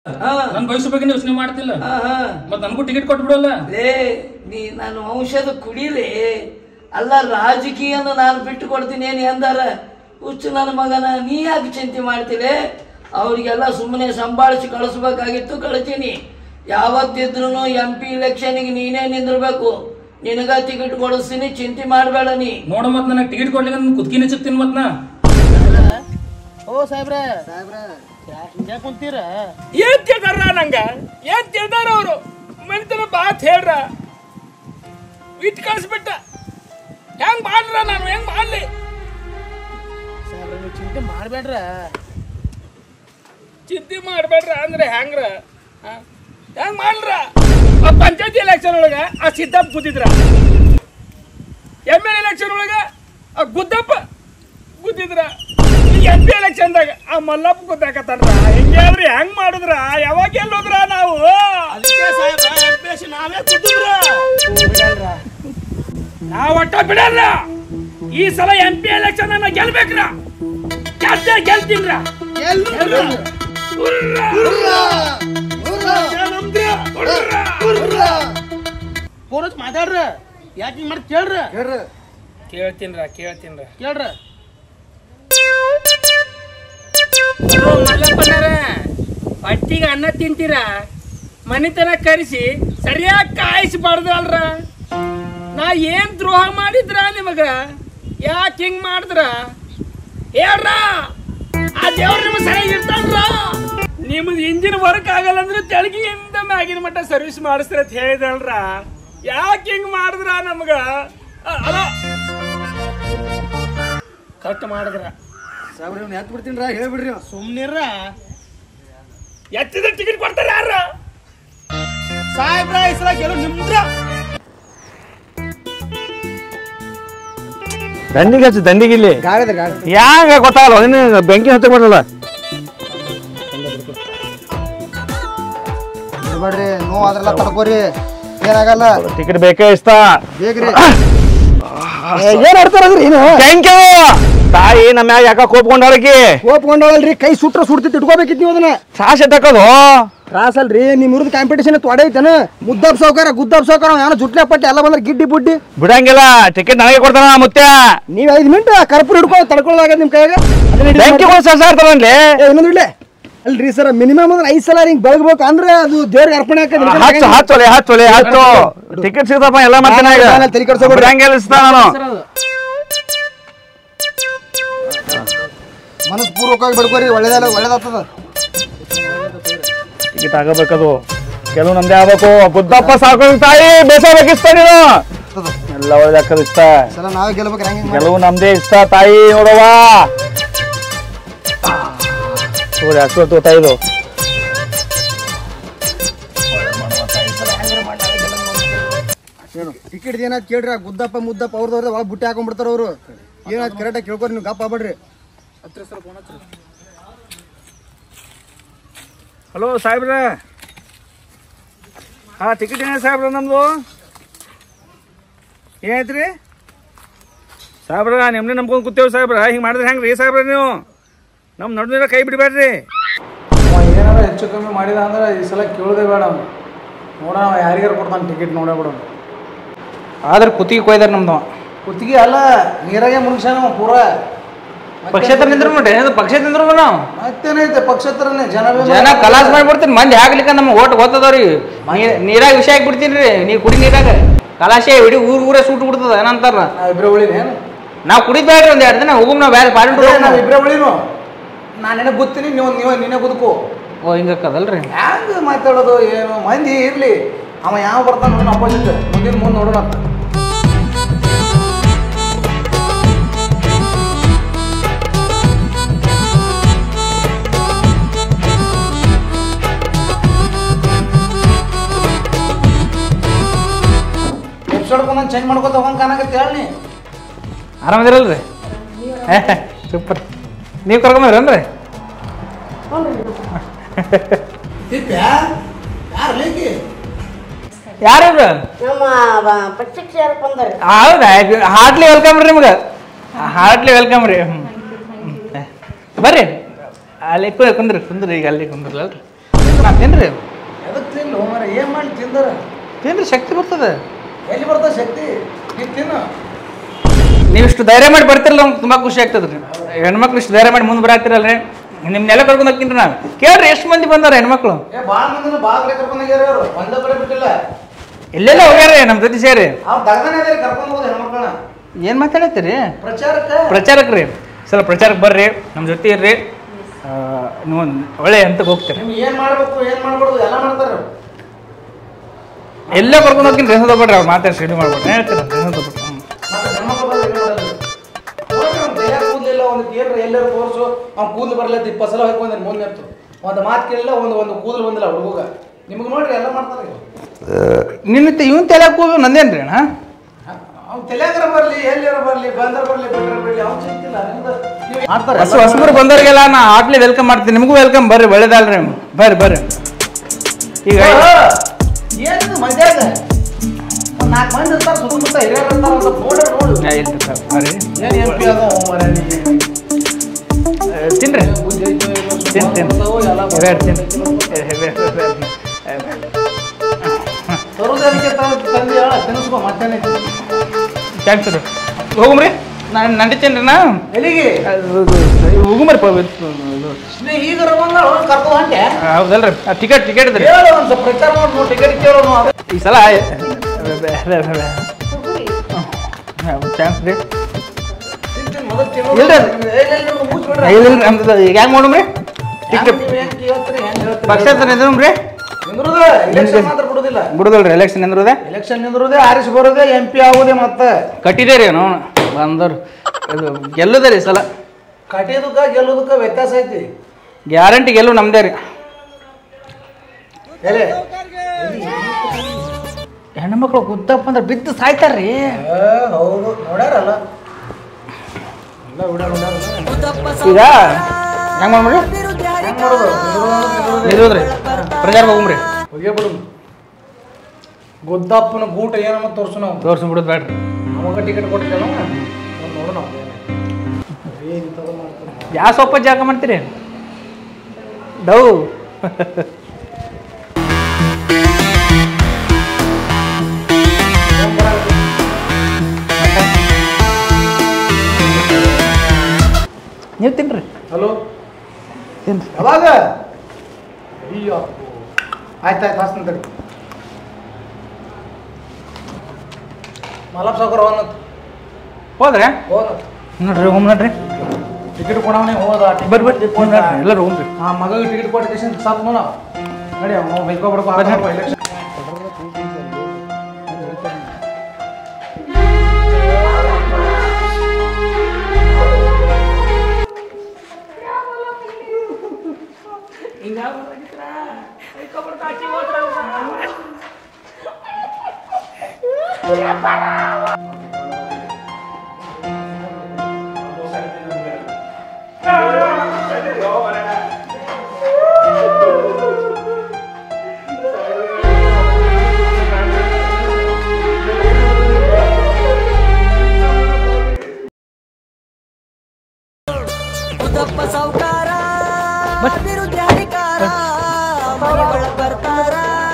ಹಾ ನನ್ ಭವಿಷ್ಯ ಬಗ್ಗೆ ಯೋಚನೆ ಮಾಡ್ತಿಲ್ಲ ಹಾ ಹಾ ಮತ್ ನನಗೂ ಟಿಕೆಟ್ ಕೊಟ್ಬಿಡಲ್ಲ ಲೇ ನೀ ನಾನು ವಂಶದ ಕುಡಿಲಿ ಅಲ್ಲ ರಾಜಕೀಯನ ನಾನು ಬಿಟ್ಟು ಕೊಡ್ತೀನಿ ಏನು ಎಂದಾರ ಹುಚ್ಚು ನನ್ನ ಮಗನ ನೀ ಯಾಕೆ ಚಿಂತೆ ಮಾಡ್ತೀರಿ ಅವರಿಗೆಲ್ಲ ಸುಮ್ಮನೆ ಸಂಭಾಳಿಸಿ ಕಳಿಸ್ಬೇಕಾಗಿತ್ತು ಕಳಿತೀನಿ ಯಾವತ್ತಿದ್ರು ಎಂ ಪಿ ಇಲೆಕ್ಷನ್ಗೆ ನೀನೇ ನಿಂದಿರ್ಬೇಕು ನಿನಗ ಟಿಕೆಟ್ ಕೊಡಿಸ್ತೀನಿ ಚಿಂತೆ ಮಾಡಬೇಡ ನೀ ನೋಡ ಮತ್ ನನಗೆ ಟಿಕೆಟ್ ಕೊಡ್ಲಿಕ್ಕೆ ನನ್ ಕುದ್ಕಿನ ಚಿಕ್ತೀನಿ ಮತ್ ನಾ ಓ ಸಾಹೇಬ್ರ ಸಾಹೇಬ್ರ ಹಿಂಗ್ಯಾಕ್ ಕುಂತೀರ ಏನ್ ತಿಳ್ದಾರ ನಂಗ ಏನ್ ತಿಳ್ದಾರ ಅವರು ಮನಿತನ ಬಾತ್ ಹೇಳ್ರ ಇಟ್ ಕಳಿಸ್ಬಿಟ್ಟ ಹೆಂಗ್ ಮಾಡ್ರ ನಾನು ಹೆಂಗ್ ಮಾಡ್ಲಿ ಸಾಹೇಬ್ರ ನೀವು ಚಿಂತೆ ಮಾಡ್ಬೇಡ್ರ ಚಿಂತೆ ಮಾಡ್ಬೇಡ್ರ ಅಂದ್ರೆ ಹೆಂಗ್ರ ಆ? ಹೆಂಗ್ ಮಾಡ್ರ ಆ ಪಂಚಾಯತಿ ಎಲೆಕ್ಷನ್ ಒಳಗ ಆ ಸಿದ್ದಪ್ಪ ಗುದ್ದಿದ್ರ ಎಮ್ ಎಲ್ ಎಲೆಕ್ಷನ್ ಒಳಗ ಆ ಗುದ್ದಪ್ಪ ಗುದ್ದಿದ್ರ ಈಗ ಎಂ ಪಿ ಎಲೆಕ್ಷನ್ದಾಗ ಆ ಮಲ್ಲಪ್ಪ ಗುದ್ದಾಕತ್ತಾರ ಹಿಂಗ್ಯಾವ್ರಿ ಹೆಂಗ್ ಮಾಡುದ್ರ ಯಾವಾಗ ಗೆಲ್ಲೋದ್ರ ನಾವು ಅದಕ್ಕೆ ಸಾಹೇಬ್ರ ಎಂ ಪಿ ಎಸ್ ನಾವೇ ಕುದ್ದಿದ್ರ ನಾವ್ ಒಟ್ಟ ಬಿಡಲ್ಲ ಈ ಸಲ ಎಂ ಪಿ ಎಲೆಕ್ಷನ್ ಅನ್ನ ಗೆಲ್ಬೇಕ್ರ ಗೆದ್ದೆ ಗೆಲ್ತೀನ್ರ ಫೋನ್ ಹಚ್ಚಿ ಮಾತಾಡ್ರ ಯಾಕೆ ಹಿಂಗ್ ಮಾಡಿ ಕೇಳ್ರ ಕೇಳ್ತೀನ್ರ ಕೇಳ್ತೀನ್ರ ಕೇಳ್ರ ಮಲ್ಲಪ್ಪನಾರ ಹೊಟ್ಟಿಗೆ ಅನ್ನ ತಿಂತೀರ ಮನಿತನ ಕರೆಸಿ ಸರಿಯಾಗಿ ಕಾಯಿಸ್ಬಾರ್ದಲ್ರ ನಾ ಏನ್ ದ್ರೋಹ ಮಾಡಿದ್ರ ನಿಮಗ ಯಾಕೆ ಹಿಂಗ್ ಮಾಡಿದ್ರ ಹೇಳ್ರ ಆ ದೇವ್ರ ನಿಮ್ ಸರಿಯಾಗಿ ಇರ್ತಾನ್ರ ನಿಮ್ದು ಇಂಜಿನ್ ವರ್ಕ್ ಆಗಲ್ಲ ಅಂದ್ರೆ ತೆಳಗಿಯಿಂದ ಮ್ಯಾಗಿನ ಮಟ್ಟ ಸರ್ವಿಸ್ ಮಾಡಿಸ್ತೀರ ಅಂತ ಹೇಳಿದಲ್ರ ಯಾಕೆ ಹಿಂಗ್ ಮಾಡಿದ್ರ ನಮ್ಗ ಅ- ಅಲ್ಲ ಕಟ್ ಮಾಡಿದ್ರ ಸಾಬ್ರ ಇವ್ನ ಎತ್ ಬಿಡ್ತೀನ್ರ ಹೇಳ್ಬಿಡ್ರಿ ಇವ. ಸುಮ್ನಿರ ಎತ್ತಿದ ಟಿಕೆಟ್ ಕೊಡ್ತಾರೆ ಯಾರ ಸಾಹೇಬ್ರ ಈ ಸಲ ಗೆಲುವು ನಿಮ್ದ್ರ ದಂಡಿಗೆ ಹಚ್ಚು ದಂಡಿಗೆ ಇಲ್ಲಿ ಗಾಳಿದ ಗಾಳಿ ಯಾಂಗ ಗೊತ್ತಾಗಲ್ಲ ಇನ್ನು ಬೆಂಕಿ ಹಚ್ಚಕ್ ಬರಲ್ಲ ಇರ್ಬೇಡ್ರಿ ನೋವು ಅದ್ರೆಲ್ಲ ತಡ್ಕೋರಿ ಏನಾಗಲ್ಲ ಟಿಕೆಟ್ ಬೇಕೇ ಇಷ್ಟ ಬೇಕ್ರಿ ಏನ್ ಆಡ್ತಾರದ್ರಿ ಏನು ಥ್ಯಾಂಕ್ ಯು ತಾಯಿ ನಮ್ಮ ಮ್ಯಾಗ ಯಾಕ ಕೋಪ್ಕೊಂಡಾಳಕಿ ಕೋಪ್ಕೊಂಡವಲ್ರಿ ಕೈ ಸುಟ್ರ ಸುಡ್ತಿತ್ತು ಇಟ್ಕೋಬೇಕಿತ್ತು ನೀವು ಅದನ್ನ ಸಾಸ್ ಎತ್ತಕೋದು ತ್ರಾಸ ಅಲ್ರಿ ನಿಮ್ ಇವ್ರದ್ದು ಕಾಂಪಿಟೇಷನ್ ತೊಡೈತೇನ ಮುದ್ದಪ್ ಸೌಕರ್ಯ ಗುದ್ದಪ್ ಸೌಕರ್ಯ ಏನೋ ಜುಟ್ಲೆ ಪಟ್ಟಿ ಎಲ್ಲ ಬಂದ್ರೆ ಗಿಡ್ಡಿ ಬುಡ್ಡಿ ಬಿಡಂಗಿಲ್ಲ ಟಿಕೆಟ್ ನನಗೆ ಕೊಡ್ತಾನ ಮುತ್ಯ ನೀವ್ ಐದ್ ಮಿನಿಟ್ ಕರ್ಪೂರ ಹಿಡ್ಕೊಂಡು ತಡ್ಕೊಳ್ಳಾಗ ನಿಮ್ ಕೈಯಾಗ ಅದನ್ನ ಹಿಡ್ದು ಬೆಂಕಿ ಮಾಡಿ- ಕೊಡ್ ಸರ್ ತಗೊಂಡ್ಲಿ ಏ, ಇನ್ನೊಂದು ಇಡ್ಲೆ ಅಲ್ರಿ ಸರ್ ಮಿನಿಮಮ್ ಅಂದ್ರೆ ಐದ್ ಸಲ ಹಿಂಗ್ ಬೆಳಗ್ಬೇಕು ಅಂದ್ರೆ ಅದು ದೇವ್ರಿಗೆ ಅರ್ಪಣೆ ಹಚ್ಚು ಹಚ್ಚೊಲೆ ಹಚ್ಚೊಲೆ ಹಚ್ಚು ಟಿಕೆಟ್ ಸಿಗ್ತಪ್ಪ ಎಲ್ಲ ಮಾಡ್ತೇನೆ ಈಗ ನಾನು ತಲೆ ಕೆಡ್ಸ್ಕೊಬೇಡಿ. ಬಿಡಂಗಿಲ್ಲ ಇಸ್ತ ನಾನು ಮನಸ್ಪೂರ್ವಕವಾಗಿ ಬಿಡ್ಕೋರಿ ಒಳ್ಳೇದಲ್ಲ ಒಳ್ಳೇದಾಗ್ತದ ಟಿಕೆಟ್ ಆಗಬೇಕದು ಕೆಲವು ನಮ್ದೇ ಆಗ್ಬೇಕು ಗುದ್ದಪ್ಪ ಸಾಕು ತಾಯಿ ಬೇಸಬೇಕಿಸ್ತ ನೀನು ಎಲ್ಲ ಒಳ್ಳೇದಾಕದ ಇಷ್ಟ ಸಲ ನಾವೇ ಗೆಲ್ಬೇಕು ಹೆಂಗ್ ಮಾಡಿ ಕೆಲವು ನಮ್ದೇ ಇಷ್ಟ ತಾಯಿ ನೋಡವ್ವ ನೋಡಿ ಹಸು ತೋತಾ ಇದು ಏನು ಟಿಕೆಟ್ ಏನಾದ್ ಕೇಳ್ರಿ ಆ ಗುದ್ದಪ್ಪ ಮುದ್ದಪ್ಪ ಅವ್ರದವ್ರ ಒಳಗೆ ಬುಟ್ಟಿ ಹಾಕೊಂಡ್ಬಿಡ್ತಾರ ಅವರು ಏನಾದ್ ಕರೆಕ್ಟಾಗಿ ಕೇಳ್ಕೊರಿ ನೀವು ಗಪ್ಪ ಆಗ್ಬೇಡ್ರಿ ಹಲೋ ಸಾಹೇಬ್ರ ಹಾ ಟಿಕೆಟ್ ಏನ ಸಾಹೇಬ್ರ ನಮ್ದು ಏನಾಯ್ತ್ರಿ ಸಾಹೇಬ್ರ ನಿಮ್ನೆ ನಂಬ್ಕೊಂಡು ಕೂತೇವ್ ಸಾಹೇಬ್ರ ಹಿಂಗೆ ಮಾಡಿದ್ರೆ ಹೆಂಗ್ರಿ ಸಾಹೇಬ್ರ ನೀವು ನಮ್ಮ ನಡುವಿನ ಕೈ ಬಿಡಬೇಡ್ರಿ ಏನಾರ ಹೆಚ್ಚು ಕಮ್ಮಿ ಮಾಡಿದ ಅಂದ್ರೆ ಈ ಸಲ ಕೇಳೋದೇ ಬೇಡ ಅವ್ನು ನೋಡೋಣ ಅವ ಯಾರಿಗಾರ ಕೊಡ್ತಾನೆ ಟಿಕೆಟ್ ನೋಡೇ ಬಿಡೋಣ ಆದ್ರೆ ಕುತ್ತಿಗೆ ಕೊಯ್ದಾರ ನಮ್ದು ಕುತ್ತಿಗೆ ಅಲ್ಲ ನೀರಾಗೆ ಮುನ್ಸಾನ ಪೂರ ಪಕ್ಷೇತರ ನಿಂದ್ರು ನೋಡ್ರಿ ಏನಾದ್ರು ಪಕ್ಷೇತರ ನಿಂದ್ರು ನಾವು ಮತ್ತೇನೈತೆ ಪಕ್ಷೇತರನೇ ಜನ ಜನ ಕಲಾಸ್ ಮಾಡ್ಬಿಡ್ತೀನಿ ಮಂದಿ ಆಗ್ಲಿಕ್ಕ ನಮ್ಮ ಓಟ್ ಗೊತ್ತದವ್ರಿ ನೀರಾಗ ವಿಷಯ ಹಾಕ್ಬಿಡ್ತೀನಿ ರೀ ನೀವು ಕುಡಿ ನೀರಾಗ ಕಲಾಶೆ ಇಡೀ ಊರ್ ಊರೇ ಸೂಟ್ ಬಿಡ್ತದ ಏನಂತಾರ ನಾವ್ ಇಬ್ರೇ ಉಳಿನೇನು ನಾವು ಕುಡಿಬೇಡ್ರಿ ಒಂದ್ ಎರಡು ದಿನ ಹೋಗುಮ್ ನಾವು ಬೇರೆ ಪಾರಿಂಟ್ ನಾವ್ ಇಬ್ರೇ ಉಳಿನು ನಾನು ನಿನಗೆ ಗೊತ್ತೀನಿ ನೀವು ನೀವು ನೀನೇ ಬದುಕು ಓ ಹಿಂಗಕ್ಕದಲ್ರಿ ಹ್ಯಾಂಗ ಮಾತಾಡೋದು ಏನು ಮಂದಿ ಇರ್ಲಿ ಅವ ಯಾವ ಬರ್ತಾನ ನೋಡೋಣ ಅಪೋಸಿಟ್ ಮುಂದಿನ ಮುಂದೆ ನೋಡೋಣ ಅಂತ ಎಪಿಸೋಡ್ ಬಂದಂಗೆ ಚೇಂಜ್ ಮಾಡ್ಕೊತ ಹೋಗಂಗೆ ಕಾಣಕತ್ತೆ ಹೇಳಿ ಆರಾಮದಿರಲ್ರಿ ಸೂಪರ್ ನೀವು ಕರ್ಕೊಂಬರ್ರಿ ಯಾರು ಲೇಕಿ ಯಾರು ನಮ್ಮ ಪಕ್ಷಕ್ಕೆ ಯಾರು ಬಂದಾರೆ ಹೌದಾ ಹಾರ್ಟ್ಲಿ ವೆಲ್ಕಮ್ ರೀ ನಿಮ್ಗೆ ಹಾರ್ಟ್ಲಿ ವೆಲ್ಕಮ್ ರೀ ಹ್ಮ್. ಬರ್ರಿ ಅಲ್ಲಿ ಕು- ಕುಂದ್ರಿ ಕುಂದ್ರಿ ಈಗ ಅಲ್ಲಿ ಕುಂದ್ರಲ್ರಿ ನಾ ತಿನ್ರಿ ಎದಕ್ಕೆ ತಿನ್ಲು ಮರ ಏನು ಮಾಡಿ ತಿಂದಾರ ತಿನ್ರಿ ಶಕ್ತಿ ಬರ್ತದೆ ಎಲ್ಲಿ ಬರ್ತದೆ ಶಕ್ತಿ ನೀವು ತಿನ್ನು ನೀವು ಇಷ್ಟು ಧೈರ್ಯ ಮಾಡಿ ಬರ್ತಿರಲ್ಲ ನಮ್ಗೆ ತುಂಬ ಖುಷಿ ಆಗ್ತದೆ ರೀ ಹೆಣ್ಮಕ್ಳು ಇಷ್ಟು ಧೈರ್ಯ ಮಾಡಿ ಮುಂದೆ ಬರಾತಿರಲ್ರಿ ನಿಮ್ನೆಲ್ಲ ಕರ್ಕೊಂಡು ಹೋಗ್ತೀನಿ ನಾವು ಕೇಳ್ರಿ ಎಷ್ಟು ಮಂದಿ ಬಂದಾರ ಹೆಣ್ಮಕ್ಳು ಏ ಭಾಳ ಮಂದಿನ ಭಾಳ ಕಡೆ ಕರ್ಕೊಂಡು ಹೋಗ್ಯಾರ ಅವರು ಒಂದೇ ಕಡೆ ಬಿಟ್ಟಿಲ್ಲ ಎಲ್ಲೆಲ್ಲ ಹೋಗ್ಯಾರ ನಮ್ಮ ಜೊತೆ ಸೇರಿ ಅವ್ರು ದಗದನೇ ಅದೇ ಕರ್ಕೊಂಡು ಹೋಗೋದು ಹೆಣ್ಮಕ್ಳನ್ನ ಏನು ಮಾತಾಡತ್ತೀರಿ ಪ್ರಚಾರಕ್ಕೆ ಪ್ರಚಾರಕ್ಕೆ ರೀ ಸ್ವಲ್ಪ ಪ್ರಚಾರಕ್ಕೆ ಬರ್ರಿ ನಮ್ಮ ಜೊತೆ ಇರ್ರಿ ಆ, ನೀವು ಒಂದ್ ಒಳ್ಳೆ ಹಂತಕ್ಕೆ ಹೋಗ್ತೀರಿ ನಿಮ್ಗೆ ಏನು ಮಾಡ್ಬೇಕು ಏನು ಮಾಡ್ಬಾರ್ದು ಎಲ್ಲ ಮಾಡ್ತಾರೆ ಎಲ್ಲ ಕರ್ಕೊಂಡು ಹೋಗ್ತೀನಿ ರೆಸ ತಗೊಳ್ರಿ ಅವ್ರು ಮಾತಾಡಿ ರೆಡಿ ಮಾಡ್ಬಿಡ್ರಿ ಹೇಳ್ತೀರ ರೆಸ ತಗೊಳ್ರಿ ಹ್ಞೂ ಮತ್ತೆ ಹೆಣ್ಮಕ್ಳು ಬಂದ್ರೆ ಏನು ಮಾಡಲ್ಲ ನೋಡ್ರಿ ಅವ್ನ ತಲೆಯಾಗ ಕೂದಲಿಲ್ಲ ಒಂದು ಕೇಳ್ರಿ ಎಲ್ಲರೂ ತೋರಿಸು ಅವ್ನು ಕೂದಲು ಬರಲ್ಲ ಇಪ್ಪತ್ತು ಸಲ ಹೋಗ್ಕೊಂಡ್ರೆ ಮುಂದೆ ಇತ್ತು ಒಂದು ಮಾತು ಕೇಳಿಲ್ಲ ಒಂದು ಒಂದು ಕೂದಲು ಬಂದಿಲ್ಲ ಹುಡುಗ ನಿಮ್ಗೆ ನೋಡ್ರಿ ಎಲ್ಲ ಮಾಡ್ತಾರೆ ನಿನ್ನ ಇವನ್ ತಲೆ ಕೂಗು ನಂದೇನ್ರಿ ಅಣ್ಣ ಅವ್ನು ತಲೆಯಾಗರ ಬರಲಿ ಎಲ್ಲಾರ ಬರಲಿ ಬಂದ್ರ ಬರಲಿ ಬಿಟ್ರೆ ಬಿಡಲಿ ಅವ್ನು ಚಿಂತಿಲ್ಲ ನಿಮ್ದು ನೀವು ಮಾಡ್ತಾರೆ ಹೊಸ ಹೊಸಬರು ಬಂದವ್ರಿಗೆಲ್ಲ ನಾ ಆಟ್ಲಿ ವೆಲ್ಕಮ್ ಮಾಡ್ತೀನಿ ನಿಮಗೂ ವೆಲ್ಕಮ್ ಬರ್ರಿ ಒಳ್ಳೇದಲ್ರಿ ಬರ್ರಿ ಬರ್ರಿ ಈಗ ಏನಿದು ಮಜಾಗ ಒಂದು ನಾಲ್ಕು ಮಂದಿ ಇರ್ತಾರೆ ಸುತ್ತಮುತ್ತ ಹಿರಿಯರು ಇರ್ತಾರೆ ಒಂದು ನೋಡ್ರಿ ನೋಡು ಏ, ಇಲ್ರಿ ಸರ್ ಬರ್ರಿ ಏನು ಎಂ ಪಿ ಅದ ಮನೆಯಲ್ಲಿ ಏ, ತಿನ್ರಿ ತಿನ್ ತಿನ್ ಇವ್ಯಾಡ್ ತಿನ್ ಏ, ಇವ್ಯಾಡ್, ಇವ್ಯಾಡ್. ಏ, ತರೋದಕ್ಕೆ ತಂದು ಹೇಳ ತಿನ್ನಿಸ್ಕೊ ಮತ್ತೆ ಥ್ಯಾಂಕ್ಸ್ ರೀ ಹೋಗುಮ್ರಿ ನಾನು ನಡೀತೀನಿ ರೀ ನಾ ಎಲ್ಲಿಗೆ ಹೋಗುಮ್ರಿ ಪ ನೀ ಈಗ ಬಂದ ಕರ್ಕೊ ಹೊಂಟೆ ಹೌದಲ್ರಿ ಟಿಕೆಟ್ ಟಿಕೆಟ್ ಇದ್ರಿ ಹೇಳು ಒಂದು ಸ್ವಲ್ಪ ಪ್ರಚಾರ ಮಾಡಿ ಟಿಕೆಟ್ ಕೇಳೋನು ಅದು ಈ ಸಲ ಥ್ಯಾಂಕ್ಸ್ ರೀ ತಿಂತೀನಿ ಮೊದಲು ತಿನ್ನೋದು. ಇಲ್ರಿ. ಏ, ಇಲ್ಲ, ಇಲ್ಲ, ನೀವು ಮುಚ್ಬಿಡ್ರಿ. ಇಲ್ಲ ಇಲ್ಲ ನಮ್ದು ಈಗ ಹೆಂಗೆ ಮಾಡುಮ್ರಿ ಟಿಕೆಟ್ ನೀವು ಹೆಂಗ್ ಹೇಳ್ತೀರಿ, ಹೆಂಗ್ ಹೇಳ್ತೀರಿ? ಪಕ್ಷ ನಿಂದ್ರಿ ನಿಂದ್ರುದ ಎಲೆಕ್ಷನ್ ಮಾತ್ರ ಬಿಡುದಿಲ್ಲ ಬಿಡುದಲ್ರಿ ಎಲೆಕ್ಷನ್ ನಿಂದ್ರದೆ ಎಲೆಕ್ಷನ್ ನಿಂದ್ರುದೇ ಆರಿಸಿ ಬರೋದೇ ಎಂ ಪಿ ಆಗೋದೇ ಮತ್ತೆ ಕಟ್ಟಿದೆ ರೀ ನಾವು ಬಂದವ್ರು ಇದು ಗೆಲ್ಲುದ ರೀ ಈ ಸಲ ಕಟ್ಟಿಯೋದಕ್ಕ ಗೆಲ್ಲೋದಕ್ಕ ವ್ಯತ್ಯಾಸ ಐತಿ ಗ್ಯಾರಂಟಿ ಗೆಲ್ಲು ನಮ್ದೇ ರೀ ಎಲೆ ಹೆಣ್ಮಕ್ಳು ಗುದ್ದಪ್ಪ ಅಂದ್ರೆ ಬಿದ್ದು ಸಾಯ್ತಾರ್ರಿ ಏ, ಹೌದು ನೋಡ್ಯಾರಲ್ಲ ಎಲ್ಲ ನೋಡ್ಯಾರ ನೋಡ್ಯಾರಲ್ಲ ಈಗ ಹೆಂಗ್ ಮಾಡ್ರಿ ಹೆಂಗ್ ಮಾಡೋದು ನಿಲ್ಲೋದ್ರಿ ಪ್ರಚಾರ ಹೋಗುಮ್ರಿ ಹೋಗೇ ಬಿಡು ಗುದ್ದಪ್ಪನ ಗೂಟ ಏನಮ್ಮ ತೋರ್ಸು ನಾವು ತೋರ್ಸಿ ಬಿಡೋದು ಬೇಡ್ರಿ ನಮಗ ಟಿಕೆಟ್ ಕೊಟ್ಟಿದ್ದಲ್ಲ ಒಂದು ನೋಡು ನಾವು ಏ ಇಂಥದ್ದು ಮಾಡ್ತಾರೆ ಯಾವ ಸೊಪ್ಪ ಜಾಗ ಮಾಡ್ತೀರಿ ಡೌ ನೀವು ತಿನ್ರಿ ಹಲೋ ತಿನ್ರಿ ಯಾವಾಗ ಅಯ್ಯೋ ಆಯ್ತು ಆಯ್ತು ಹಾಸ್ತೀನಿ ತಡಿ ಮಲಪ್ ಸಾವ್ಕಾರ ಹೋದ ಹೋದ್ರೆ ಹೋದ ನೋಡ್ರಿ ಹೋಮ್ ನೋಡ್ರಿ ಟಿಕೆಟ್ ಕೊಡವನೇ ಹೋದ ಬರ್ರಿ ಬರ್ರಿ ಹೋಮ್ ನೋಡ್ರಿ ಎಲ್ಲರೂ ಹೋಗ್ರಿ ಆ ಮಗಳಿಗೆ ಟಿಕೆಟ್ ಕೊಟ್ಟು ಸಾಕು ನೋಡ ನಡಿ ಅವ್ನು ಬೈಕೋಬಿಡಪ್ಪ ಎಲೆಕ್ಷನ್ ಉದಪ್ಪ ಸಾವುಕಾರ ಅಭಿವೃದ್ಧಿಕಾರ ಮನೆಗಳ ಬರ್ತಾರ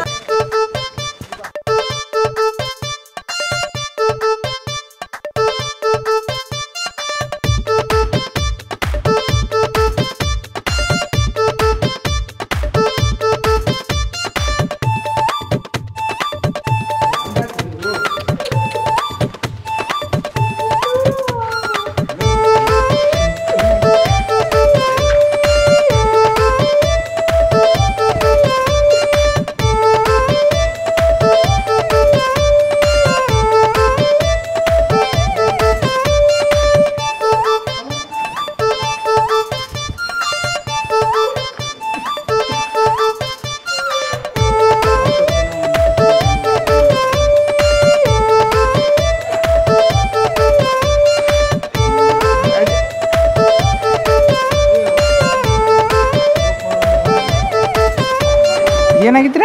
ಏನಾಗಿತ್ರಿ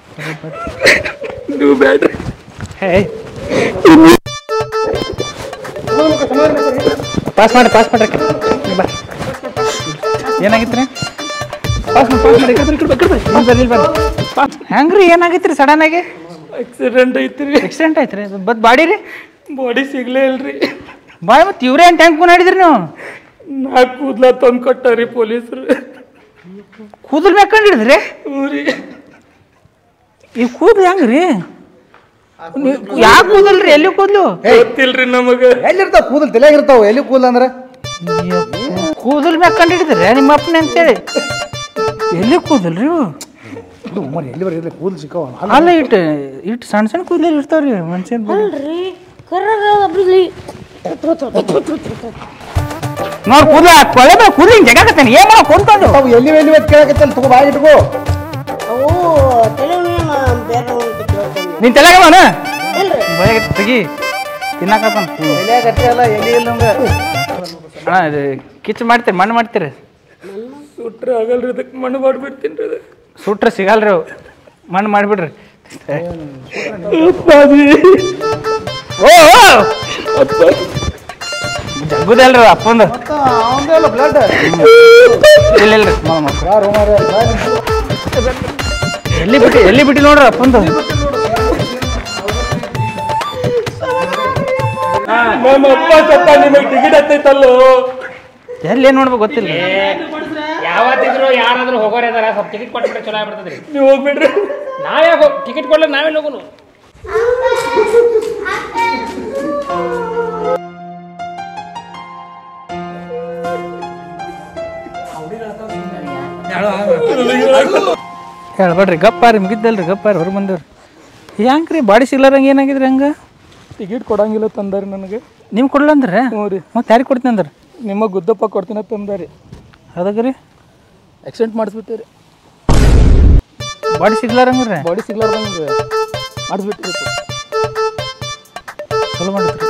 ನೀವು ಬೇಡ್ರಿ ಹೇ ಪಾಸ್ ಮಾಡಿ ಪಾಸ್ ಮಾಡ್ರಿ ಬಾ ಏನಾಗಿತ್ರಿ ಹೆಂಗ್ರಿ ಏನಾಗೈತ್ರಿ ಸಡನ್ ಆಗಿ ಆಕ್ಸಿಡೆಂಟ್ ಐತ್ರಿ ಆಕ್ಸಿಡೆಂಟ್ ಆಯ್ತ್ರಿ ಬಟ್ ಬಾಡಿ ರೀ ಬಾಡಿ ಸಿಗ್ಲೇ ಇಲ್ರಿ ಬಾಯ್ ಮತ್ತೆ ಇವ್ರೇ ಏನು ಟ್ಯಾಂಕ್ ಮಾಡಿದ್ರಿ ನೀವು ನಾ ಕೂದ್ಲ ತಂದು ಕೊಟ್ಟಾರಿ ಪೊಲೀಸರು ಕೂದಲ್ ಮ್ಯಾಕೊಂಡ್ ಹಿಡಿದ್ರಿ ಊರಿ ಈ ಕೂದಲು ಹೆಂಗ್ರಿ ಯಾಕೆ ಕೂದಲ್ರಿ ಎಲ್ಲಿ ಕೂದಲು ಗೊತ್ತಿಲ್ರಿ ನಮಗ ಎಲ್ಲಿರ್ತಾವ ಕೂದಲ್ ತಲೆಯಾಗಿರ್ತಾವ ಎಲ್ಲಿ ಕೂದಲ್ ಅಂದ್ರೆ ಕೂದಲ್ ಮ್ಯಾಗ ಕಂಡು ಹಿಡಿದ್ರೆ ನಿಮ್ಮ ಅಪ್ಪನ ಅಂತೇಳಿ ಎಲ್ಲಿ ಕೂದಲ್ರಿ ಇವು ಎಲ್ಲಿ ಬರೀ ಕೂದಲ್ ಸಿಕ್ಕವ ಅಲ್ಲ ಇಟ್ಟು ಇಟ್ಟು ಸಣ್ಣ ಸಣ್ಣ ಕೂದಲು ಇರ್ತಾವ್ರಿ ಮನುಷ್ಯನ ಅಲ್ರಿ ಕರ್ರಾಗ ಬಿಡ್ಲಿ ನೋಡ್ ಕೂದಲ ಕೊಳೆ ಮೇಲೆ ಕೂದಲು ಹಿಂಗೆ ಜಗಾಕತ್ತೇನೆ ಏನ್ ಮಾಡೋ ಕೊಂಡ್ಕೊಂಡು ಅವು ಎಲ್ಲಿ ಎಲ್ಲಿ ಅಂತ ಕೇಳಕತ್ತಲ್ಲ ತಗೋ ಬಾಯಿ ಇಟ್ಕೋ ಅವು ತಲೆ ಬೇರೆ ಅಂತ ಕೇಳ್ಕೊಂಡೆ ನಿನ್ ತಲೆಗವನ ಇಲ್ರಿ ಭಯ ತೆಗಿ ತಿನ್ನಕತ್ತಾನ ಎಲೆ ಗಟ್ಟಿ ಅಲ್ಲ ಎಲ್ಲಿ ಇಲ್ಲ ನಮ್ಗೆ ಅಣ್ಣ ಇದು ಕಿಚ್ಚು ಮಾಡ್ತೀರಿ ಮಣ್ಣು ಮಾಡ್ತೀರಿ ಸುಟ್ರೆ ಆಗಲ್ರಿ ಅದಕ್ಕೆ ಮಣ್ಣು ಮಾಡ್ಬಿಡ್ತೀನಿ ರೀ ಸುಟ್ರೆ ಸಿಗಲ್ರಿ ಅವು ಮಣ್ಣು ಮಾಡಿಬಿಡ್ರಿ ಓ ಜಗ್ಗುದಲ್ರಿ ಅಪ್ಪಂದು ಅವಂದೇ ಅಲ್ಲ ಬ್ಲಡ್ ಇಲ್ಲ ಇಲ್ರಿ ಮ- ಮ- ಯಾರು ಮಾರ ಎಲ್ಲಿ ಬಿಟ್ಟು ಎಲ್ಲಿ ಬಿಟ್ಟು ನೋಡ್ರಿ ಅಪ್ಪಂದು ನಮ್ಮ ಅಪ್ಪ ಸತ್ತ ನಿಮಗೆ ಟಿಕೆಟ್ ಹತ್ತೈತಲ್ಲೋ ಎಲ್ಲಿ ಏನ್ ನೋಡ್ಬೇಕು ಗೊತ್ತಿಲ್ಲ ಯಾವತ್ತಿದ್ರು ಯಾರಾದ್ರೂ ಹೋಗೋರ್ ಇದಾರ ಸ್ವಲ್ಪ ಟಿಕೆಟ್ ಕೊಟ್ಬಿಟ್ರೆ ಚಲೋ ಆಗ್ಬಿಡ್ತದ್ರಿ ನೀವು ಹೋಗ್ಬಿಡ್ರಿ ನಾವೇ ಟಿಕೆಟ್ ಕೊಡ್ಲಿಕ್ಕೆ ನಾವೆಲ್ಲ ಹೋಗೋನು ಹೇಳ್ಬೇಡ್ರಿ ಗಪ್ಪಾರಿ ಮುಗಿದ್ದಲ್ರಿ ಗಪ್ಪಾರಿ ಹೊರ ಬಂದೇವ್ರಿ ಹೆಂಗ್ರಿ ಬಾಡಿ ಸಿಗ್ಲಾರಂಗ ಏನಾಗಿದ್ರಿ ಹಂಗ ಟಿಕೆಟ್ ಕೊಡಂಗಿಲ್ಲ ತಂದಾರಿ ನನಗೆ ನಿಮ್ ಕೊಡ್ಲ ಅಂದ್ರೆ ಹ್ಞೂ ರೀ ಮತ್ತೆ ಯಾರಿಗೆ ಕೊಡ್ತೀನಿ ಅಂದ್ರೆ ನಿಮ್ಮ ಗುದ್ದಪ್ಪ ಕೊಡ್ತೀನಿ ತಂದಾರಿ ಅದಕ್ಕೆ ರೀ ಆಕ್ಸಿಡೆಂಟ್ ಮಾಡಿಸ್ಬಿಟ್ಟಿರಿ ಬಾಡಿ ಸಿಗ್ಲಾರಂಗ್ರಿ ಬಾಡಿ ಸಿಗ್ಲಾರ್ದಂಗೆ ಮಾಡಿಸ್ಬಿಟ್ಟಿರಿ ಚಲೋ ಮಾಡಿದ್ರಿ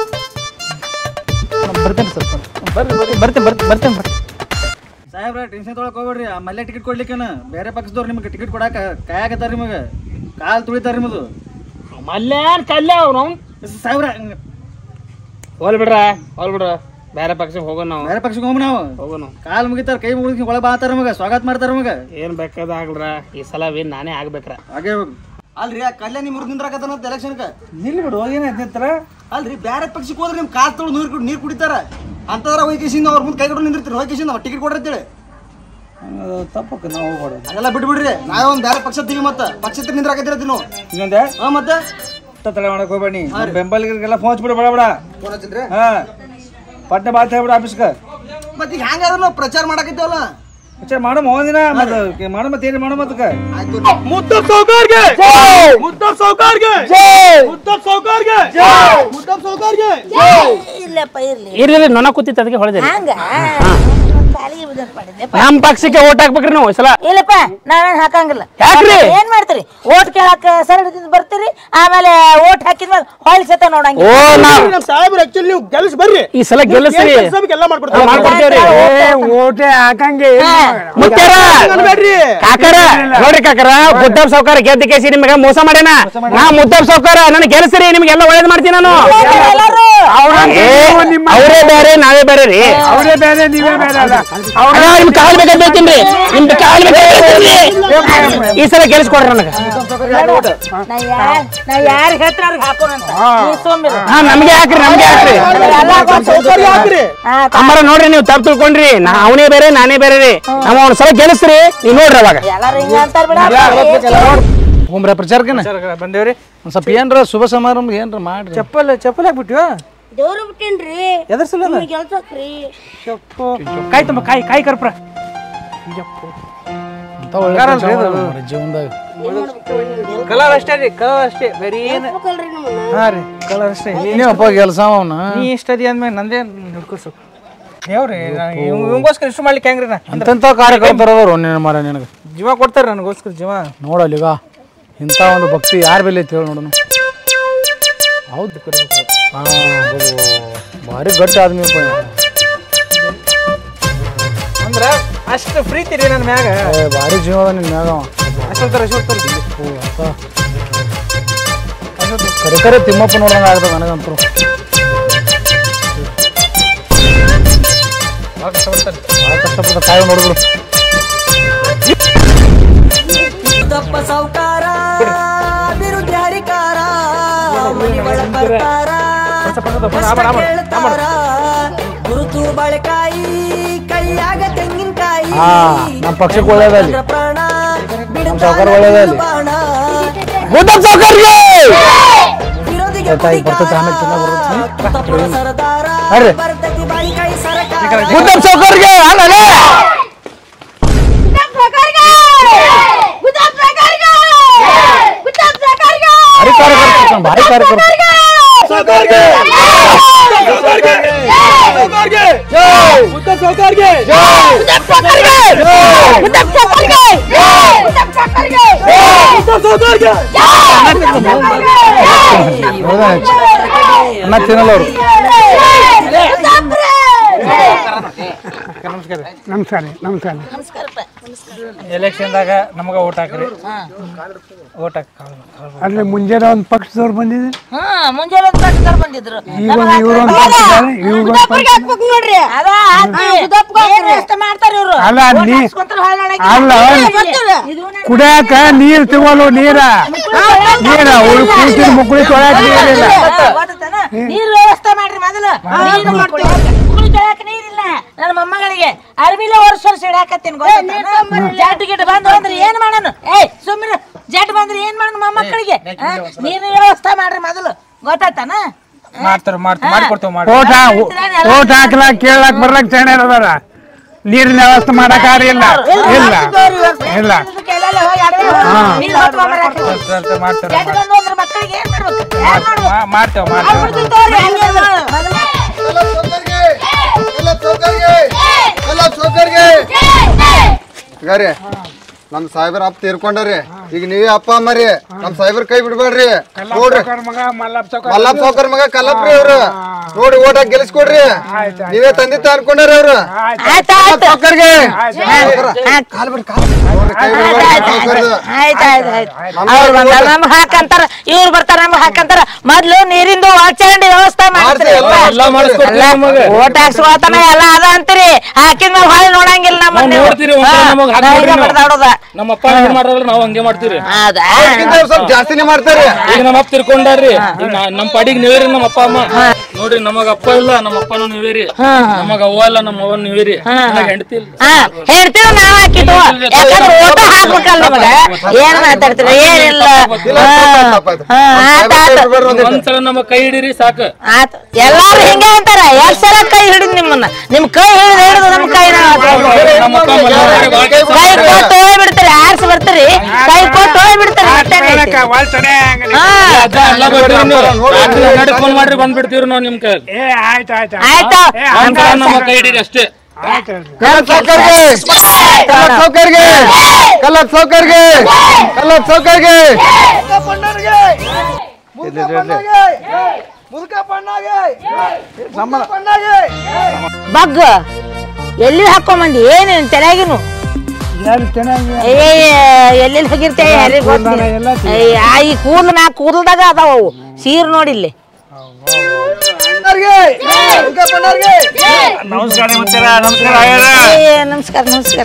ಬರ್ತೇನೆ ಸ್ವಲ್ಪ ಬರ್ರಿ ಬರ್ರಿ ಬರ್ತೀನಿ ಬರ್ತೀನಿ ಬರ್ತೇನೆ ಬರ್ತೀನಿ ಸಾಹೇಬ್ರ ಟೆನ್ಷನ್ ತೊಗೊಳಕ್ ಹೋಗ್ಬೇಡ್ರಿ ಆ ಮಲ್ಲೆ ಟಿಕೆಟ್ ಕೊಡ್ಲಿಕ್ಕೇನ ಬೇರೆ ಪಕ್ಷದವ್ರು ನಿಮಗೆ ಟಿಕೆಟ್ ಕೊಡಾಕ ಕಾಯಾಕತ್ತಾರ ನಿಮಗೆ ಕಾಲ್ ತುಳಿತಾರ ನಿಮ್ಮದು ಮಲ್ಯಾನ್ ಕಲ್ಯ ಅವ್ನು ಸಾಹೇಬ್ರ ಹೋಲ್ ಬಿಡ್ರ ಹೋಲ್ ಬಿಡ್ರ ಬೇರೆ ಪಕ್ಷಕ್ಕೆ ಹೋಗೋಣ ನಾವು ಬೇರೆ ಪಕ್ಷಕ್ಕೆ ಹೋಗ್ ನಾವು ಹೋಗೋಣ ಕಾಲ್ ಮುಗಿತಾರ ಕೈ ಮುಗಿದ್ ಒಳಗೆ ಬಾತಾರ ನಮಗ ಸ್ವಾಗತ ಮಾಡ್ತಾರ ನಮಗ ಏನ್ ಬೇಕಾದ ಆಗ್ಲ್ರ ಈ ಸಲ ವಿನ್ ನಾನೇ ಆಗ್ಬೇಕ್ರ ಹಾಗೆ ಅಲ್ರಿ ಆ ಕಲ್ಯಾಣ ನಿಮ್ ನಿಂದ್ರಾಕತ್ತಾನ ಎಲೆಕ್ಷನ್ಕ ನಿಲ್ಲಿ ಬಿಡು ಏನಾಯ್ತು ನಿಂತರ ಅಲ್ರಿ ಬೇರೆ ಪಕ್ಷಕ್ಕೆ ಹೋದ್ರೆ ನಿಮ್ ಕಾಲ್ ತೊಳೆದು ನೀರು ನೀರು ಕುಡಿತಾರ ಅಂತದ್ರ ಹೋಯ್ಕೇಸಿಂದ ಅವ್ರ ಮುಂದೆ ಕೈ ಕೊಟ್ಟು ನಿಂದಿರ್ತೀರಿ ಹೋಯ್ಕೇಸಿಂದ ಟಿಕೆಟ್ ಕೊಡ್ರಿ ತಪ್ಪಕ್ಕೆ ನಾವು ಹೋಗ್ಬಾರ್ದು ಅದೆಲ್ಲ ಬಿಟ್ಬಿಡ್ರಿ ನಾವೇ ಒಂದ್ ಬೇರೆ ಪಕ್ಷ ತೆಗಿ ಮತ್ತ ಪಕ್ಷ ನಿಂದ್ರಾಕತ್ತೀರ ನೀವು ಇನ್ನೊಂದೇ ಹಾ ಮತ್ತೆ ತಲೆ ಮಾಡಕ್ ಹೋಗ್ಬೇಡಿ ಬೆಂಬಲಿಗರಿಗೆಲ್ಲ ಫೋನ್ ಹಚ್ಬಿಡು ಬಡ ಬಡ ಫೋನ್ ಹಚ್ಚಿದ್ರಿ ಹಾ ಪಟ್ನೆ ಬಾತ್ ಹೇಳ್ಬಿಡು ಆಫೀಸ್ಗೆ ಮತ್ತೆ ಈಗ ಹ್ಯಾಂಗಾದ್ರೂ ನಾವು ಪ್ರಚಾರ ಮಾಡಕತ್ತೇವಲ್ಲ ವಿಚಾರ ಮಾಡೋ ಹೋದಿನ ಮತ್ತೆ ಮಾಡೋ ಮತ್ತೆ ಏನು ಮಾಡೋ ಮತ್ತಕ್ಕೆ ಆಯ್ತು ಮುದ್ದಪ್ ಸೌಕಾರ್ಗೆ ಮುದ್ದಪ್ ಸೌಕಾರ್ಗೆ ಮುದ್ದಪ್ ಸೌಕಾರ್ಗೆ ಮುದ್ದಪ್ ಸೌಕಾರ್ಗೆ ಇಲ್ಲಪ್ಪ ಇರ್ಲಿ ಇರ್ಲಿ ನೊಣ ಕೂತಿತ್ತು ಅದಕ್ಕೆ ಹೊಳೆದೆ ಹಂಗ ಕಾಲಿಗೆ ಬಿದ್ದತ್ ಮಾಡಿದ್ದೆಪ್ಪ ನಮ್ ಪಕ್ಷಕ್ಕೆ ಓಟ್ ಹಾಕ್ಬೇಕ್ರಿ ನೀವು ಈ ಸಲ ಇಲ್ಲಪ್ಪ ನಾವೇನ್ ಹಾಕಂಗಿಲ್ಲ ಯಾಕ್ರಿ? ಏನ್ ಮಾಡ್ತೀರಿ ಓಟ್ ಕೇಳಾಕ ಸರಳದಿಂದ ಬರ್ತೀರಿ ಆಮೇಲೆ ಓಟ್ ಹಾಕಿದ್ಮೇಲೆ ಹೊಳ್ ಸತ ನೋಡಂಗಿಲ್ಲ ಓ ನಾವ್ ನಮ್ಮ ಸಾಹೇಬ್ರು ಆಕ್ಚುಲಿ ನೀವು ಗೆಲ್ಸ್ ಬರ್ರಿ ಈ ಸಲ ಗೆಲ್ಲಿಸ್ರಿ ಎಲ್ಲ ಮಾಡ್ಕೊಡ್ತಾರೆ ಮಾಡ್ಕೊಡ್ತೇವ್ರಿ ಓಟೆ ಹಾಕಂಗೆ ಮುತ್ಯಾರ ಅನ್ಬೇಡ್ರಿ ಕಾಕರ ನೋಡ್ರಿ ಕಾಕರ ಮುದ್ದಪ್ ಸೌಕಾರ ಗೆದ್ದ ಕೇಸಿ ನಿಮಗೆ ಮೋಸ ಮಾಡ್ಯಾನ ನಾ ಮುದ್ದಪ್ ಸೌಕಾರ ನನ್ನ ಗೆಲ್ಸ್ರಿ ನಿಮ್ಗೆಲ್ಲ ಒಳ್ಳೇದ್ ಮಾಡ್ತೀನಿ ನಾನು ಎಲ್ಲರೂ ಏ, ಅವರೇ ಬೇರೆ ನಾವೇ ಬೇರೆ ರೀ ಅವರೇ ಬೇರೆ ನೀವೇ ಬೇರೆ ಅಲ್ಲ ಅಣ್ಣ, ನಿಮ್ ಕಾಲ್ ಬೇಕಾದ್ ಬೇಕೇನ್ರಿ ನಿಮ್ ಕಾಲ್ ಬೇಕಾದ್ ಬೇಕೇನ್ರಿ? ಈ ಸಲ ಗೆಲ್ಸ್ಕೊಡ್ರಿ ನನಗೆ ನಾ ಯಾರ್ ನಾ ಯಾರು ಹೇಳ್ತಾರ ಅವ್ರಿಗೆ ಹಾಕೋಣಂತ ನೀ ಸೋಂಬೇರಿ. ಹಾ ನಮ್ಗೆ ಹಾಕ್ರಿ ನಮ್ಗೆ ಹಾಕ್ರಿ ಎಲ್ಲ ಗೊತ್ತು. ಹಾಕ್ರಿ ಹಾ, ಅಮ್ಮರ ನೋಡ್ರಿ ನೀವು ತಪ್ಪು ತಿಳ್ಕೊಂಡ್ರಿ ನಾ ಅವನೇ ಬೇರೆ ನಾನೇ ಬೇರೆ ರೀ ನಮ್ಮ ಒಂದ್ ಸಲ ಗೆಲ್ಸ್ರಿ ನೀವು ನೋಡ್ರಿ ಅವಾಗ ಎಲ್ಲಾರು ಹಿಂಗ ಅಂತಾರ ಬಿಡ ಹೋಮ್ರ ಪ್ರಚಾರಕ್ಕೇನ ಬಂದೇವ್ರಿ ಒಂದ್ ಸ್ವಲ್ಪ ಏನ್ರ ಶುಭ ಸಮಾರಂಭ ಏನ್ರ ಮಾಡ್ರಿ ಚಪ್ಪಲ್ ಚಪ್ಪಲ್ ಹಾಕ್ಬಿಟ್ಟಿವ ದೇವ್ರು ಬಿಟ್ಟೇನ್ರಿ ಎದ್ರ ಸಲ ನಿಮ್ಗ್ ಕೆಲ್ಸಕ್ರಿ ಕಾಯಿ ತುಂಬ ಕಾಯಿ ಕಾಯಿ ಕರ್ಪ್ರ ಅಂತ ಒಳ್ಳೆ ಕರಲ್ರಿ ಕೆಲ್ಸ ಇದು. ಮಾಡ್ರಿ ಜೀವನದಾಗ ಕಲರ್ ಅಷ್ಟೇ ರೀ ಕಲರ್ ಅಷ್ಟೇ ಬೇರೆ ಏನು ಬೇಕಲ್ರಿ ನಮ್ಮನ್ನ ಹಾ ರೀ ಕಲರ್ ಅಷ್ಟೇ ನೀವಪ್ಪ ಕೆಲಸ ಅವನ ನೀ ಇಷ್ಟ ಅದಿ ಅಂದ್ಮೇಲೆ ನಂದೇ ಹಿಡ್ಕೊಸು ದೇವ್ರಿ ಇವಂಗೋಸ್ಕರ ಇಷ್ಟು ಮಾಡ್ಲಿಕ್ಕೆ ಹೆಂಗ್ರಿ ನಾ ಎಂತೆಂಥ ಕಾರ್ಯಕರ್ತರು ಅದಾರು ನಿನ್ನ ಮರ ನಿನಗೆ ಜೀವ ಕೊಡ್ತಾರೆ ನನಗೋಸ್ಕರ ಜೀವ ನೋಡಲ್ಲೀಗ ಇಂಥ ಒಂದು ಭಕ್ತಿ ಯಾರ ಬೆಲೆ ಐತಿ ಹೇಳಿ ನೋಡೋಣ ಹೌದು ಹಾಂ ಭಾರಿ ಗಟ್ಟಿ ಆದ್ಮಿ ಅಂದ್ರ ಅಷ್ಟು ಪ್ರೀತಿ ರೀ ನನ್ನ ಮ್ಯಾಗ ಏ ಭಾರಿ ಜೀವ ಅದ ನಿನ್ನ ಮ್ಯಾಗ ಅವ. ಅಷ್ಟೊತ್ತರ ಅಷ್ಟೊತ್ತರ ಓ, ಅಂತ. ಕರೆ ಕರೆ ತಿಮ್ಮಪ್ಪ ನೋಡ್ದಂಗೆ ಆಗ್ತದೆ ನನಗಂತೂ ಭಾಳ ಕಷ್ಟಪಡ್ತಾರೆ ಭಾಳ ಕಷ್ಟಪಟ್ಟು ಕಾಯಿ ನೋಡಿದ್ರು ಕಷ್ಟ ಕೇಳ್ತಾರ ಗುರುತು ಬಾಳೆಕಾಯಿ ಕೈಯಾಗ ತೆಂಗಿನಕಾಯಿ ಹಾ, ನಮ್ ಪಕ್ಷಕ್ಕೆ ಒಳ್ಳೇದಲ್ಲಿ. ಕಂಡ್ರ ಪ್ರಾಣ ನಮ್ ಸಾವ್ಕಾರ ಒಳ್ಳೇದಲ್ಲಿ. ಬಾಣ ಮುದ್ದಪ್ಪ ಸಾವ್ಕಾರ್ಗೆ! ವಿರೋಧಿಗೆ ಆಯ್ತಾ, ಈಗ ಬರ್ತೈತೆ, ಆಮೇಲೆ ಚೆನ್ನಾಗ್ ಬರುತ್ತೆ. ತಪ್ಪುಳ ಸರದಾರ ಬರ್ರಿ. ಬರ್ತೈತಿ ಬಾಳಿಕಾಯಿ ಸರಕಾರ ಮುದ್ದಪ್ಪ ಸಾವ್ಕಾರ್ಗೆ, ಅಲ್ಲಲೇ! ಭಾರಿ ಕಾರ್ಯಕರ್ತ ಕಣ್, ಭಾರಿ ಕಾರ್ಯಕರ್ತ ಹೌದಾ? ಅನ್ನ ತಿನ್ನಲ್ಲ ಅವ್ರು ನಮಸ್ಕಾರ ನಮಸ್ಕಾರ ಎಲೆಕ್ಷನ್ದಾಗ ನಮಗ ಓಟ್ ಹಾಕ್ರಿ ಓಟ್ ಹಾಕಿ ಅಂದ್ರೆ ಮುಂಜಾನೆ ಒಂದು ಪಕ್ಷದವ್ರು ಬಂದಿದೆ ಹಾ ಮುಂಜಾನೆ ಒಂದ್ ಪಕ್ಷದವ್ರು ಬಂದಿದ್ರು ಈಗ ಒಂದು ಇವ್ರು ಒಂದು ಪಕ್ಷದಾರೆ ಇವ್ರು ಒಂದು ಮುದ್ದಪ್ಪರಿಗೆ ಹಾಕ್ಬೇಕು ನೋಡ್ರಿ ಅದ ಏನ್ ವ್ಯವಸ್ಥೆ ಮಾಡ್ತಾರ ಇವ್ರು ಅಲ್ಲ, ನೀ- ಹಾಕ್ಸ್ಕೊಂತಾರ ಹಾಳಾಗಿ. ಅಲ್ಲ. ಗೊತ್ತಿಲ್ಲ. ಕುಡಿಯಾಕ ನೀರ್ ತಗೊಳ್ಳು ನೀರ ನೀರ ಉಳ್ ಕೂಸಿನ ಮಕ್ಕಳಿಗೆ ತೊಳ್ಯಾಕ ನೀರಿಲ್ಲ ಗೊತ್ತೈತೇನ? ನೀರ್ ವ್ಯವಸ್ಥೆ ಮಾಡ್ರಿ ಮೊದಲು ನೀರು ಮಾಡ್ತೀವಿ ಮಕ್ಕಳು ತೊಳ್ಯಾಕ ನೀರಿಲ್ಲ ನನ್ನ ಮೊಮ್ಮಗಳಿಗೆ ಅರ್ಬಿಲೆ ವರ್ಷ ವರ್ಷ ಇಡಾಕತ್ತೀನಿ ಜಾಟ್ ಗಿಟ್ ಬಂದು ಅಂದ್ರೆ ಏನ್ ಮಾಡೋಣ ಏಯ್ ಸುಮ್ಮನೆ ಜಾಟ್ ಬಂದ್ರೆ ಏನ್ ಮಾಡೋಣ ಮೊಮ್ಮಕ್ಕಳಿಗೆ ಆ? ನೀರಿನ ವ್ಯವಸ್ಥೆ ಮಾಡ್ರಿ ಮೊದಲು ಗೊತ್ತಾಯ್ತಾನ ಮಾಡ್ತಾರ ಮಾಡ್ತಾರ ಮಾಡಿಕೊಡ್ತೇವೆ ಮಾಡಿ ಓಟ್ ಓಟ್ ಹಾಕ್ಲಾಕ್ ಕೇಳಾಕ್ ಬರ್ಲಾಕ್ ಚೆನ್ನ ಅದಾರ ನೀರಿನ ವ್ಯವಸ್ಥೆ ಮಾಡಕ್ ಯಾರು ಇಲ್ಲ ಇಲ್ಲ ಇಲ್ಲ ಹಾ. ನೀರು ಹೊತ್ಕೊಂಬರಾಕ ಮಾಡ್ತಾರ ಜಾಟ್ ಬಂದು ಅಂದ್ರೆ ಮಕ್ಕಳಿಗೆ ಏನ್ ಮಾಡ್ಬೇಕು ಯಾರ್ ಮಾಡ್ಬೇಕು ಮಾಡ್ತೇವೆ ಮಾಡ್ತೇವೆ ಆಗ್ಬಿಡ್ತೀವಿ ತಗೋರಿ, ಹಂಗೆ ಮೊದಲು. ಗಾರಿ ನಮ್ ಸಾಹೇಬ್ರ ಅಪ್ಪ ತೀರ್ಕೊಂಡ್ರಿ ಈಗ ನೀವೇ ಅಪ್ಪ ಅಮ್ಮರಿ ನಮ್ ಸಾಹೇಬ್ರ ಕೈ ಬಿಡ್ಬೇಡ್ರಿ ನೋಡ್ರಿ ಮಗ ಮಲ್ಲಪ್ಪ ಚೌಕ ಮಲ್ಲಪ್ಪ ಸಾವ್ಕರ್ ಮಗ ಕಲ್ಲಪ್ರಿ ಅವ್ರು ನೋಡಿ ಓಟ್ ಹಾಕಿ ಗೆಲ್ಸ್ಕೊಡ್ರಿ ನೀವೇ ತಂದೆ ಅನ್ಕೊಂಡಾರ ಅವ್ರು ಆಯ್ತ್ ಆಯ್ತ್. ಸಾವ್ಕರ್ಗೆ ಆಯ್ತ್. ನೋಡ್ರಿ, ಕೈ ಬಿಡ್ಬೇಡ್ರಿ ಸಾವ್ಕಾರ್ದು. ಆಯ್ತ್ ಆಯ್ತ್ ಆಯ್ತ್. ಅವ್ರು ಬಂದಾರ ನಮ್ಗ್ ಹಾಕಂತಾರ ಇವ್ರು ಬರ್ತಾರ ನಮ್ಗ್ ಹಾಕಂತಾರ ಮೊದ್ಲು ನೀರಿಂದು ವಾಚಂಡಿ ವ್ಯವಸ್ಥೆ ಮಾಡ್ತೀರಿ ಎಲ್ಲ ಮಾಡಿಸ್ಕೊಡ್ತೀವಿ ನಮಗೆ ಓಟ್ ಹಾಕ್ಸ್ಕೊತಾನ ಎಲ್ಲ ಅದ ಅಂತೀರಿ ಹಾಕಿದ ಮೇಲೆ ಹೊಳ್ಳಿ ನೋಡಂಗಿಲ್ಲ ನಾವ್ ನೋಡ್ತೀರಿ ಒಂದ್ಸಲ ನಮಗ್ ಹಾಕ್ಬಿಡ್ರಿ ನೀವು. ಬಡ್ದಾಡೋದ ನಮ್ಮ ಅಪ್ಪ ಏನ್ ಮಾಡ್ರಲ್ಲ ನಾವು ಹಂಗೆ ಮಾಡ್ತೀವಿ ಹೌದಾ ಅವ್ರ್ಕಿಂತ ಸ್ವಲ್ಪ ಜಾಸ್ತಿನೇ ಮಾಡ್ತಾರೆ ಈಗ ನಮ್ಮ ಅಪ್ಪ ತಿರ್ಕೊಂಡಾರ್ರಿ ಈಗ ನಾ- ನಮ್ಮ ಪಾಡಿಗೆ ನೀವೇರಿ ನಮ್ಮ ಅಪ್ಪ ಅಮ್ಮ ನೋಡ್ರಿ ನಮಗ ಅಪ್ಪ ಇಲ್ಲ ನಮ್ಮ ಅಪ್ಪನೂ ನೀವೇರಿ ನಮಗ ಅವ್ವ ಇಲ್ಲ ನಮ್ಮ ಅವ್ವ ನೀವೇರಿ ಹೆಂಡತಿ ಇಲ್ಲ ಹಾ ಹೇಳ್ತೀವಿ ನಾವ್ ಹಾಕಿದ್ವು ಯಾಕಂದ್ರೆ ಓಟ ಹಾಕ್ಬೇಕಲ್ಲ ನಮಗ ಏನ್ ಮಾತಾಡ್ತೀರಿ ಏನಿಲ್ಲ ಹಾ, ಹಾ, ಆತ್ ಆತ್ ಒಂದ್ಸಲ ನಮ್ಮ ಕೈ ಹಿಡೀರಿ ಸಾಕು ಆತ್ ಎಲ್ಲಾರು ಹಿಂಗೆ ಅಂತಾರ ಎರಡ್ ಸಲ ಕೈ ಹಿಡಿದ್ ನಿಮ್ಮನ್ನ ನಿಮ್ ಕೈ ಹಿಡಿದು ಹಿಡಿದು ನಮ್ ಕೈ ನಮ್ಮ ಅಪ್ಪ ಮಲ್ಯಾಳ್ರಿ ಬಾಳ್ ಕೆಲ್ಸ ಕೈ ಕೊಟ್ಟು ಹೋಗಿ ಬಿಡ್ತೀರಿ ಆರ್ಸಿ ಬರ್ತೀರಿ ಕೈ ಕೊಟ್ಟು ಹೋಗಿ ಬಿಡ್ತೀರಿ ಅಷ್ಟೇನೆ ಐತಿ. ಹಾ ಅಜ್ಜ ಎಲ್ಲ ಬರ್ತೀವಿ ನೀವು ರಾತ್ರಿ ಹನ್ನೆರಡು ಫೋನ್ ಮಾಡ್ರಿ ಬಂದ್ಬಿಡ್ತೀವಿ ನಾವು ನಿಮ್ ಕೈ ಏ ಆಯ್ತು ಆಯ್ತು ಆಯ್ತು ಒಂದ್ಸಲ ನಮ್ಮ ಕೈ ಹಿಡೀರಿ ಅಷ್ಟೇ ಕಲ್ಲಪ್ಪ ಸಾವ್ಕರ್ಗೆ ಕಲ್ಲಪ್ಪ ಸಾವ್ಕರ್ಗೆ ಕಲ್ಲಪ್ಪ ಸಾವ್ಕರ್ಗೆ ಕಲ್ಲಪ್ಪ ಸಾವ್ಕರ್ಗೆ ಬಗ್ ಎಲ್ಲಿ ಹಾಕೊಂಬಂದಿ ಏನೇನ್ ತಲೆಗಿನು ಯಾರು ಚೆನ್ನಾಗಿ ಏ ಎಲ್ಲಿ ಹೋಗಿರ್ತೇವೆ ಯಾರಿಗ್ ಗೊತ್ತಿಲ್ಲ. ಎಲ್ಲ ಏ, ಆ, ಈ ಕೂದ್ಲು ನಾ ಕೂದಲ್ದಾಗ ಅದಾವ ಅವು ಸೀರ್ ನೋಡಿಲ್ಲಿ ನಮಸ್ಕಾರ ನಮಸ್ಕಾರ ನಮಸ್ಕಾರ ಏ, ನಮಸ್ಕಾರ ನಮಸ್ಕಾರ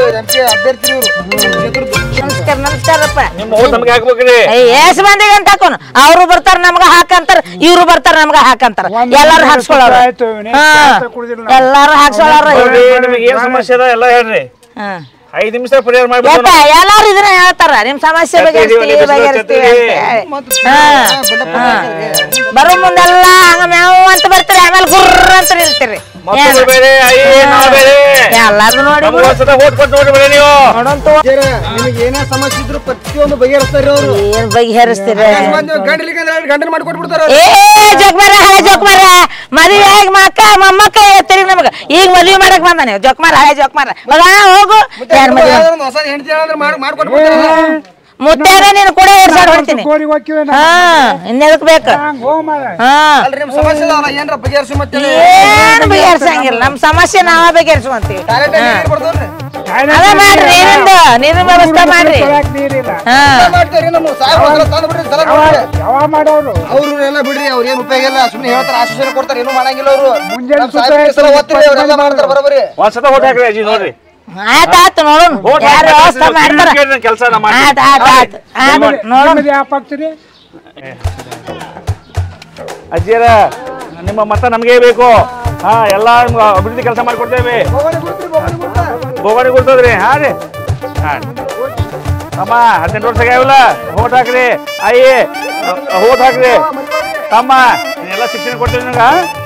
ನಮಸ್ಕಾರ ನಮಸ್ಕಾರಪ್ಪ ನಿಮ್ಮ ಓಟ್ ನಮ್ಗೆ ಹಾಕ್ಬೇಕ್ರಿ ಎಸ್ ಮಂದಿಗೆ ಅಂತ ಹಾಕೋನು ಅವ್ರು ಬರ್ತಾರ ನಮ್ಗ ಹಾಕಂತಾರ ಇವ್ರು ಬರ್ತಾರ ನಮ್ಗ ಹಾಕಂತಾರ ಎಲ್ಲಾರು ಹಾಕ್ಸ್ಕೊಳ್ಳೋರು ಆಯ್ತು, ನೀ ಹಾ ಕುಡ್ದಿಲ್ಲ. ಎಲ್ಲಾರು ಹಾಕ್ಸ್ಕೊಳ್ಳೋರು ನೋಡ್ರಿ ನಿಮಗೆ ಏನ್ ಸಮಸ್ಯೆ ಅದ ಎಲ್ಲ ಹೇಳ್ರಿ ಹಾ ಐದ್ ನಿಮಿಷ ಪರಿಹಾರ ಯಾಕ ಮಾಡ್ಬಿಟ್ಟು ಎಲ್ಲಾರು ಇದನ್ನ ಹೇಳ್ತಾರ ನಿಮ್ ಸಮಸ್ಯೆ ಛತ್ರಿ ಬಗೆಹರಿಸ್ತೀವಿ ಹಿಡಿಯೋದು, ಬಗೆಹರಿಸ್ತೀವಿ ಛತ್ರಿ. ಅಂತ ಹೇಳಿ. ಹಾ, ಹಾ. ಬರೋ ಮುಂದೆಲ್ಲ ಹಂಗ ಮ್ಯಾವ್ ಅಂತ ಬರ್ತೀರಿ ಆಮೇಲೆ ಗುರ್ರ ಅಂತ ನಿಲ್ತೀರಿ ಮಕ್ಕಳು ಬೇರೆ ಅಯ್ಯೇ ನಾವು ಬೇರೆ ಎಲ್ಲಾರು ನೋಡಿ ನಮ್ಗೆ ಒಂದ್ಸಲ ಓಟ್ ಕೊಟ್ಟು ನೋಡಿ ಬೇರೆ ನೀವು ನೋಡಂತ ನಿಮಗೆ ಏನೇ ಸಮಸ್ಯೆ ಇದ್ರು ಪ್ರತಿಯೊಂದು ಬಗೆಹರಿಸ್ತಾರೆ ಅವರು ಏನ್ ಬಗೆಹರಿಸ್ತೀರಿ ಗಂಡಲಿಗೆ ಗಂಡನ ಮಾಡ್ಕೊಟ್ಬಿಡ್ತಾರ ಏ ಜೋಕ್ಮಾರ ಹಳೆ ಜೋಕ್ಮಾರ ಮದುವೆ ಆಗಿ ಮಕ್ಕ ಮೊಮ್ಮಕ್ಕ ಎತ್ತಿರಿ ನಮಗ ಈಗ ಮದುವೆ ಮಾಡಕ್ ಬಂದ ನೀವು ಜೋಕ್ಮಾರ ಹಳೆ ಜೋಕ್ಮಾರ ಮಗ ಹೋಗು ಯಾರ್ ಮದುವೆ ಹೊಸ ಹೆಂಡತಿ ಅಂದ್ರೆ ಮಾಡ್ಕೊಟ್ಬಿಡ್ತಾರೆ ಮುತ್ತಾರ ನೀನು ಕೂಡ ಓಡ್ಸಾಡ್ ಹೊಡ್ತೀನಿ ಕೋರಿ ಹೋಗ್ತೀವಿ ಹಾ ಇನ್ನೆದಕ್ ಬೇಕು ಹಂಗ ಹೋಗ್ ಮಾರ ಹಾ ಅಲ್ರಿ ನಿಮ್ ಸಮಸ್ಯೆ ಅದಾವಲ್ಲ ಏನ್ರ ಬಗೆಹರಿಸಿ ಮತ್ತೆ ಏನ್ ಬಗೆಹರಿಸಂಗಿಲ್ಲ ನಮ್ ಸಮಸ್ಯೆ ನಾವ ಬಗೆಹರಿಸುವಂತೀವಿ ಟಾಯ್ಲೆಟ್ ನೀರ್ ಬರ್ದವ್ರಿ ಅದ ಮಾಡ್ರಿ ನೀರಿಂದು ನೀರಿನ ವ್ಯವಸ್ಥೆ ಮಾಡ್ರಿ ತೊಳ್ಯಾಕ್ ನೀರಿಲ್ಲ ಹಾ ಮಾಡ್ತಾರೆ ನಮ್ಮ ಸಾಹೇಬ್ರ ಹತ್ರ ತಂದು ಬಿಡ್ರಿ ಸಲ ನೋಡ್ರಿ ಯಾವ ಮಾಡೋರು ಅವ್ರು ಎಲ್ಲ ಬಿಡ್ರಿ ಅವ್ರ ಏನ್ ಉಪಯೋಗ ಇಲ್ಲ ಸುಮ್ಮನೆ ಹೇಳ್ತಾರೆ ಆಶ್ವಾಸನೆ ಕೊಡ್ತಾರೆ ಏನು ಮಾಡಂಗಿಲ್ಲ ಅವರು ಮುಂಜಾನೆ ನಮ್ಮ ಸಾಹೇಬ್ರ ಸಲ ಓದ್ತಿರಿ ಅವರೆಲ್ಲ ಮಾಡ್ತಾರೆ ಬರೋಬರಿ ಒಂದ್ಸಲ ಓಟ್ ಹಾಕ್ರಿ ಅಜ್ಜಿ ನೋಡ್ರಿ ಆಯ್ತ್ ಆಯ್ತು ನೋಡೋಣ ಓಟ್ ಯಾರು ವ್ಯವಸ್ಥೆ ಮಾಡ್ತಾರ ಕೆಲಸ ನಮ್ಮ ಆಯ್ತ್ ಆಯ್ತ್ ಆಯ್ತ್ ಆಯ್ತ್ ನೋಡೋಣ ನಿಮ್ಮದು ಯಾವ ಪಕ್ಷ ರೀ ಅಜ್ಜಿಯರ ನಿಮ್ಮ ಮತ ನಮಗೆ ಬೇಕು ಹಾ ಎಲ್ಲ ನಿಮ್ಗೆ ಅಭಿವೃದ್ಧಿ ಕೆಲಸ ಮಾಡಿಕೊಡ್ತೇವೆ ಬೋಗಣಿ ಕೊಡ್ತದ್ರಿ ಹಾ ರೀ ಹಾ ತಮ್ಮ ಹದಿನೆಂಟು ವರ್ಷ ಆಗ್ಯಾವಲ್ಲ ಹೋಟ್ ಹಾಕ್ರಿ ಅಯ್ಯ ಹೋಟ್ ಹಾಕ್ರಿ ತಮ್ಮ ಎಲ್ಲ ಶಿಕ್ಷಣ ಕೊಡ್ತೀವಿ ನಿನಗ